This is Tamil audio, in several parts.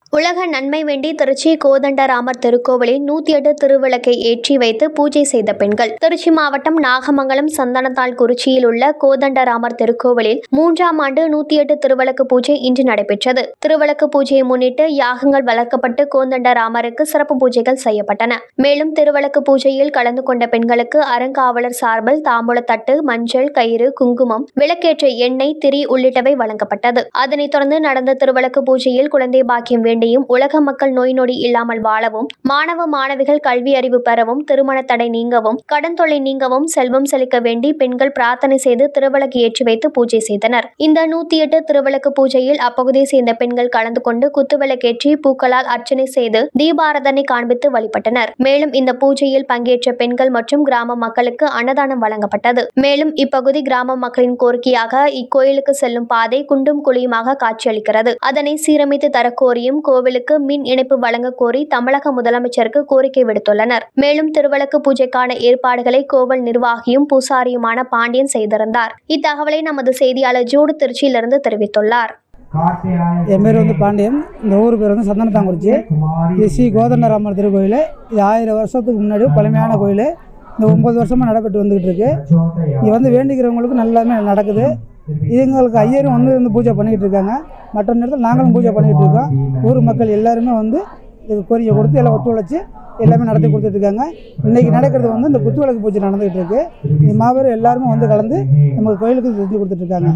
உலக நன்மை வேண்டி திருச்சி கோதண்டராமர் திருக்கோவிலில் நூத்தி எட்டு திருவிளக்கை ஏற்றி வைத்து பூஜை செய்த பெண்கள் திருச்சி மாவட்டம் நாகமங்கலம் சந்தனத்தாள் குறிச்சியில் உள்ள கோதண்டராமர் திருக்கோவிலில் மூன்றாம் ஆண்டு நூத்தி எட்டு திருவிளக்கு பூஜை இன்று நடைபெற்றது திருவிளக்கு பூஜையை முன்னிட்டு யாகங்கள் வளர்க்கப்பட்டு கோதண்டராமருக்கு சிறப்பு பூஜைகள் செய்யப்பட்டன மேலும் திருவிளக்கு பூஜையில் கலந்து கொண்ட பெண்களுக்கு அறங்காவலர் சார்பில் தாம்பூலத்தட்டு மஞ்சள் கயிறு குங்குமம் விளக்கேற்ற எண்ணெய் திரி உள்ளிட்டவை வழங்கப்பட்டது அதனைத் தொடர்ந்து நடந்த திருவிளக்கு பூஜையில் குழந்தை பாக்கியம் வேண்டியும் உலக மக்கள் நோய் நொடி இல்லாமல் வாழவும் மாணவ மாணவிகள் கல்வி அறிவு பெறவும் திருமண தடை நீங்கவும் கடன் தொல்லை நீங்கவும் செல்வம் செழிக்க வேண்டி பெண்கள் பிரார்த்தனை செய்து திருவிளக்கு ஏற்றி வைத்து பூஜை செய்தனர் இந்த நூத்தி எட்டு திருவிளக்கு பூஜையில் அப்பகுதியை சேர்ந்த பெண்கள் கலந்து கொண்டு குத்துவிளக்கேற்றி பூக்களால் அர்ச்சனை செய்து தீபாரதனை காண்பித்து வழிபட்டனர் மேலும் இந்த பூஜையில் பங்கேற்ற பெண்கள் மற்றும் கிராம மக்களுக்கு அன்னதானம் வழங்கப்பட்டது மேலும் இப்பகுதி கிராம மக்களின் கோரிக்கையாக இக்கோயிலுக்கு செல்லும் பாதை குண்டும் குழியுமாக காட்சியளிக்கிறது அதனை சீரமைத்து தரக்கோரியும் கோவிலுக்கு மின் இணைப்பு வழங்க கோரி தமிழக முதலமைச்சருக்கு கோரிக்கை விடுத்துள்ளனர் மேலும் திருவிளக்கு பூஜைக்கான ஏற்பாடுகளை கோவில் நிர்வாகியும் பூசாரியுமான பாண்டியன் செய்திருந்தார் இத்தகவலை நமது செய்தியாளர் ஜூடு திருச்சியிலிருந்து தெரிவித்துள்ளார் என் பேர் வந்து பாண்டியன் இந்த ஊர் பேர் வந்து சந்தனத்தாங்குறிச்சி இது ஸ்ரீ கோதண்டராமர் திருக்கோயில் இது ஆயிரம் வருஷத்துக்கு முன்னாடி பழமையான கோயில் இந்த ஒன்பது வருஷமாக நடைபெற்று வந்துக்கிட்டு இருக்கு இங்கே வந்து வேண்டிக்கிறவங்களுக்கு நல்லாமே நடக்குது எங்களுக்கு ஐயரும் வந்து இருந்து பூஜை பண்ணிக்கிட்டு இருக்காங்க மற்ற நேரத்தில் நாங்களும் பூஜை பண்ணிக்கிட்டு இருக்கோம் ஊர் மக்கள் எல்லாருமே வந்து இது கோரிக்கை கொடுத்து எல்லாம் ஒத்துழைச்சி எல்லாமே நடத்தி கொடுத்துட்டு இருக்காங்க இன்னைக்கு நடக்கிறது வந்து இந்த குத்துவிளக்கு பூஜை நடந்துகிட்டு இருக்கு இந்த மாபெரும் எல்லாருமே வந்து கலந்து நமக்கு கோயிலுக்கு செஞ்சு கொடுத்துட்டு இருக்காங்க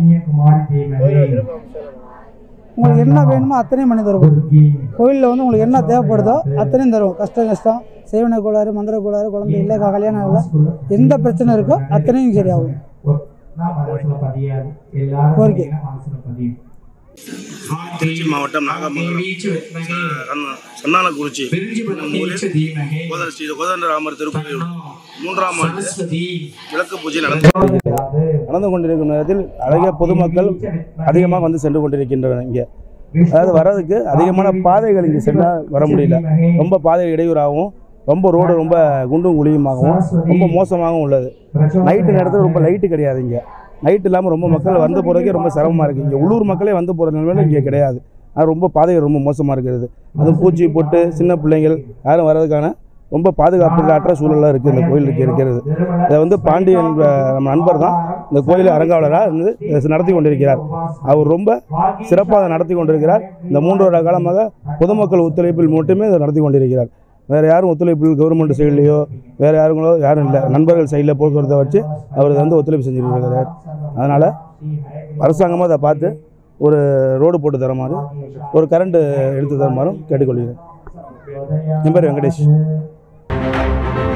உங்களுக்கு என்ன வேணுமோ அத்தனையும் பண்ணி தருவோம் கோயிலில் வந்து உங்களுக்கு என்ன தேவைப்படுதோ அத்தனையும் தருவோம் கஷ்டம் கஷ்டம் சேவன கோளாறு மந்திர கோளாறு குழந்தை இல்லை கல்யாணம் இல்லை எந்த பிரச்சனை இருக்கோ அத்தனையும் சரியாகும் கோரிக்கை திருச்சி மாவட்டம் நாகமங்கலம் சன்ன- சந்தானக்குறிச்சி என்னும் ஊரில் கோதண்ட ஸ்ரீ கோதண்டராமர் திருப்பதியில் மூன்றாம் ஆண்டு விளக்கு பூஜை நடந்து நடந்து கொண்டிருக்கும் நேரத்தில் அழகிய பொதுமக்கள் அதிகமாக வந்து சென்று கொண்டிருக்கின்றனர் இங்கே அதாவது வர்றதுக்கு அதிகமான பாதைகள் இங்கே சென்றால் வர முடியல ரொம்ப பாதை இடையூறாகவும் ரொம்ப ரோடு ரொம்ப குண்டும் குழியுமாகவும் ரொம்ப மோசமாகவும் உள்ளது நைட்டு நேரத்தில் ரொம்ப லைட்டு கிடையாது இங்கே நைட் இல்லாமல் ரொம்ப மக்கள் வந்து போகிறதுக்கே ரொம்ப சிரமமாக இருக்குது இங்கே உள்ளூர் மக்களே வந்து போகிற நிலைமையில இங்கே கிடையாது அது ரொம்ப பாதைகள் ரொம்ப மோசமாக இருக்கிறது அதுவும் பூச்சி போட்டு சின்ன பிள்ளைங்கள் யாரும் வர்றதுக்கான ரொம்ப பாதுகாப்பு அற்ற சூழலாக இருக்குது இந்த கோயிலுக்கு இருக்கிறது இதை வந்து பாண்டியன் என்ற நம்ம நண்பர் தான் இந்த கோயில் அறங்காவலராக இருந்து இதை நடத்தி கொண்டிருக்கிறார் அவர் ரொம்ப சிறப்பாக அதை நடத்தி கொண்டிருக்கிறார் இந்த மூன்று வருட காலமாக பொதுமக்கள் ஒத்துழைப்பில் மட்டுமே இதை நடத்தி கொண்டிருக்கிறார் வேறு யாரும் ஒத்துழைப்பு கவர்மெண்ட் சைட்லேயோ வேறு யாருங்களோ யாரும் இல்லை நண்பர்கள் சைடில் போக்குவரத்தை வச்சு அவர் இதை வந்து ஒத்துழைப்பு செஞ்சுட்டு இருக்கிறார் அதனால் அரசாங்கமாக அதை பார்த்து ஒரு ரோடு போட்டு தருமாறு ஒரு கரண்ட் எடுத்து தருமாறும் கேட்டுக்கொள்கிறேன் என் பேர் வெங்கடேஷ்